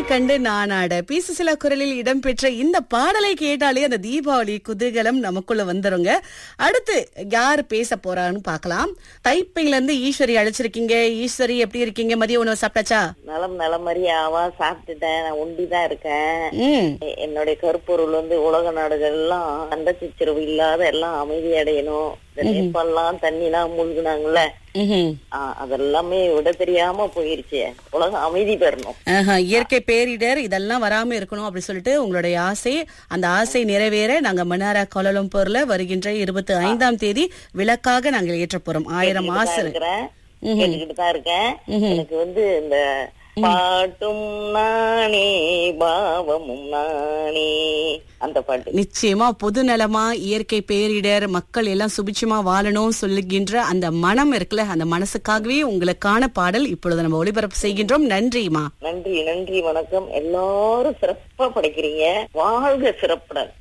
கண்டு நானாட பீசுசிலா குரலில் இடம்பெற்ற இந்த பாடலை கேட்டாலே அந்த தீபாவளி குதூகலம் நமக்குள்ள வந்துருங்க அடுத்து யார் பேச போறான்னு பார்க்கலாம் தைப்பையில இருந்து ஈஸ்வரி அழைச்சிருக்கீங்க ஈஸ்வரி எப்படி இருக்கீங்க மதிய உணவு சாப்பிட்டாச்சா நலம் நலமறி ஆவா சாப்பிட்டுட்டேன் நான் ஒண்டிதான் இருக்கேன் ம் எ- என்னுடைய கருப்பொருள் வந்து உலக நாடுகள் எல்லாம் சண்டை சச்சரவு இல்லாத எல்லாம் அமைதி அடையணும் இந்த நேபாளம் தண்ணிலாம் மூழ்கினாங்கல்ல ம்ஹும். ஆ, அதெல்லாமே விட தெரியாம போயிருச்சு உலகம் அமைதி பெறணும் ஆஹா, இயற்கை பேரிடர் இதெல்லாம் வராம இருக்கணும் அப்படி சொல்லிட்டு உங்களுடைய ஆசை அந்த ஆசை நிறைவேற நாங்க மன்னாரா கோலலம்பூர்ல வருகின்ற இருபத்தி ஐந்தாம் தேதி விளக்காக நாங்கள் ஏற்ற போறோம் ஆயிரம் கேட்டுக்கிட்டு ஆசை தான் இருக்கிறேன் கேட்டுக்கிட்டு தான் இருக்கேன் எனக்கு வந்து இந்த பாட்டும் நானே பாவமும் நானே அந்த பாட்டு நிச்சயமா பொது நலமா இயற்கை பேரிடர் மக்கள் எல்லாம் சுபிட்சமா வாழணும் சொல்லுகின்ற அந்த மனம் இருக்குல்ல அந்த மனசுக்காகவே உங்களுக்கான பாடல் இப்பொழுது நம்ம ஒளிபரப்பு செய்கின்றோம் நன்றிமா நன்றி நன்றி வணக்கம் எல்லாரும் சிறப்பா படைக்கிறீங்க வாழ்க சிறப்புடன்